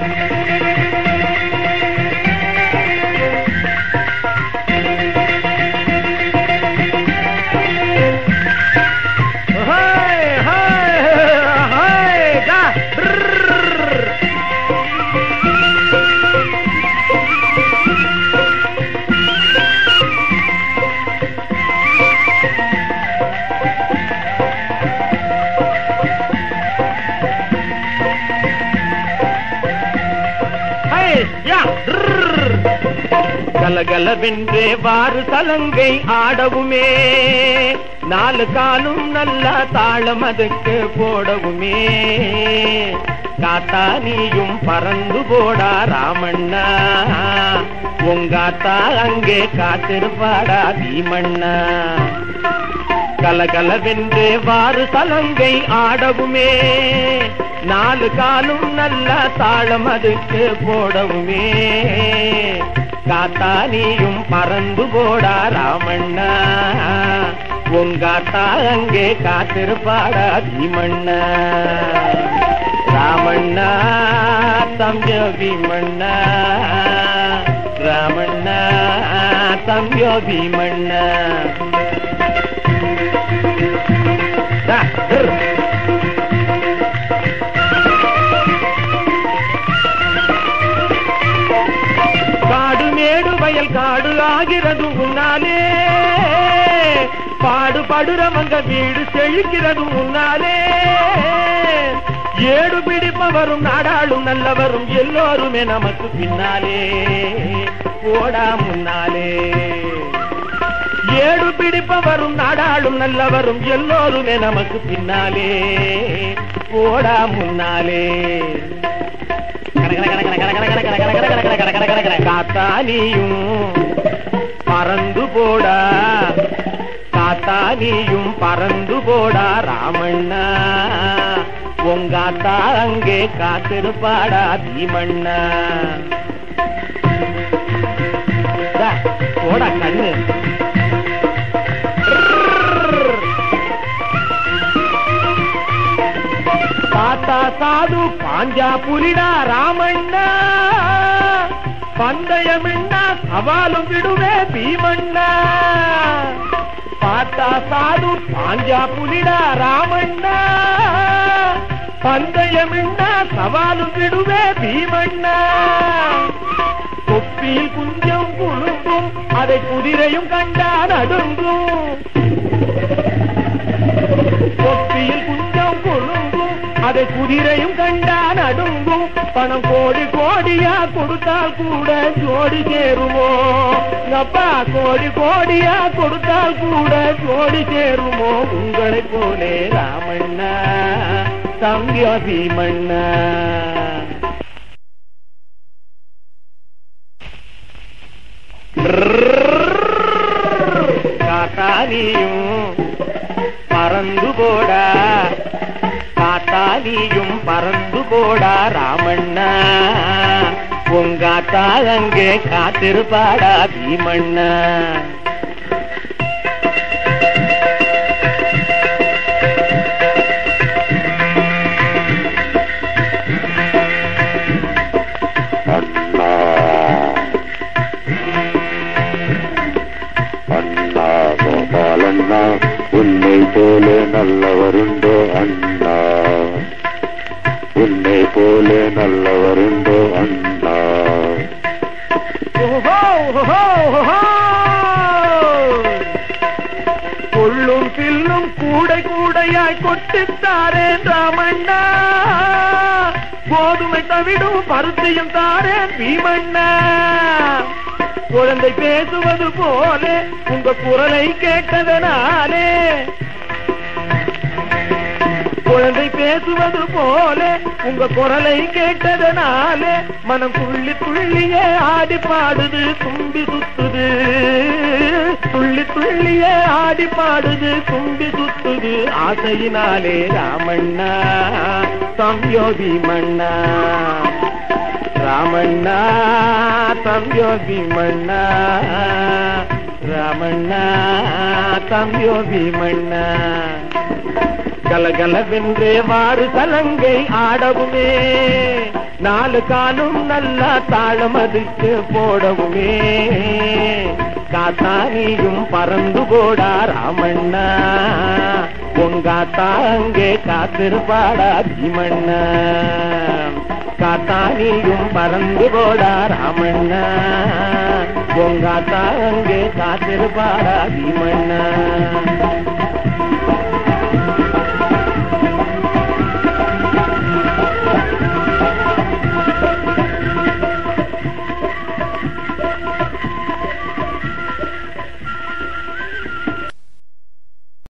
Hi, hi, hi, டா, brrr. Hi, யா, brrr. கலகலவென்றே வாறு சலங்கை ஆடவுமே நாலு காலும் நல்ல தாளம் அதுக்கு போடவுமே காத்தா நீயும் பறந்து போடா ராமண்ணா உங்காத்தா அங்கே காத்திருப்பாடா பீமண்ணா கலகலவென்றே வாறு சலங்கை ஆடவுமே நாலு காலும் நல்ல தாளம் அதுக்கு போடவுமே காத்தா நீயும் பறந்து போடா ராமண்ணா உங்காத்தா அங்கே காத்திருப்பாடா பீமண்ணா ராமண்ணா தம்பியோ பீமண்ணா ராமண்ணா தம்பியோ பீமண்ணா டா, brr. காடு மேடு வயல் காடு ஆகிறது உன்னாலே பாடுபடுறவங்க வீடு செழிக்கிறது உன்னாலே ஏடு பிடிப்பவரும் நாடாளும் நல்லவரும் எல்லோருமே நமக்கு பின்னாலே போடா முன்னாலே ஏடு பிடிப்பவரும் நாடாளும் நல்லவரும் எல்லோருமே நமக்கு பின்னாலே போடா முன்னாலே காத்தானியும் பறந்து போடா காத்தானியும் பறந்து போடா ராமண்ணா உங்காத்தா அங்கே காத்திருப்பாடா பீமண்ணா டா, போடா கண்ணு தாத்தா சாது பாஞ்சா புலிடா ராமண்ணா பந்தயமிண்ணா சவாலும் விடுவே பீமண்ணா பாத்தா சாது பாஞ்சா புலிடா ராமண்ணா பந்தயமிண்ணா சவாலும் விடுவே பீமண்ணா தொப்பியில் குஞ்சம் குழுங்கும் அதை குதிரையும் கண்டா நடுங்கும் தொப்பியில் குஞ்சம் கொழுங்கும் அதை குதிரையும் கண்டா நடுங்கும் பணம் கோடி கோடியா கொடுத்தால் கூட ஜோடி சேருமோ அப்பா கோடி கோடியா கொடுத்தால் கூட ஜோடி சேருமோ உங்களைப் போலே ராமண்ணா தம்பியோ பீமண்ணா காத்தானியும் பறந்து போடா காத்தாலியும் பறந்து போடா ராமண்ணா உங்காத்தா அங்கே காத்திருப்பாடா பீமண்ணா அண்ணா அண்ணா கோபாலண்ணா உன்னை போல நல்லவருண்டோ அண்ணா உன்னை போல நல்லவருண்டோ அண்ணா ஓஹோ, ஓஹோ, ஓஹோ. கொள்ளும் பில்லும் கூடை கூடையாய் கொட்டித்தாரேன் ராமண்ணா கோதுமை தவிடும் பருத்தியும் தாரேன் பீமண்ணா குழந்தை பேசுவது போல உங்க குரலை கேட்டதனாலே குழந்தை பேசுவது போல உங்க குரலை கேட்டதனாலே மனம் துள்ளி துள்ளியே ஆடி பாடுது தும்பி சுத்துது துள்ளி துள்ளியே ஆடி பாடுது தும்பி சுத்துது ஆசையினாலே ராமண்ணா சம்யோகி மண்ணா ராமண்ணா சம்யோகி மண்ணா ராமண்ணா சம்யோகி மண்ணா கலகலவென்றே வாறு கலங்கை ஆடவுமே நாலு காலும் நல்லா தாளம் அதுக்கு போடவுமே காத்தானியும் பறந்து போடா ராமண்ணா பொங்காத்தா அங்கே காத்திருப்பாடா பீமண்ணா காத்தானியும் பறந்து போடா ராமண்ணா பொங்காத்தா அங்கே காத்திருப்பாடா பீமண்ணா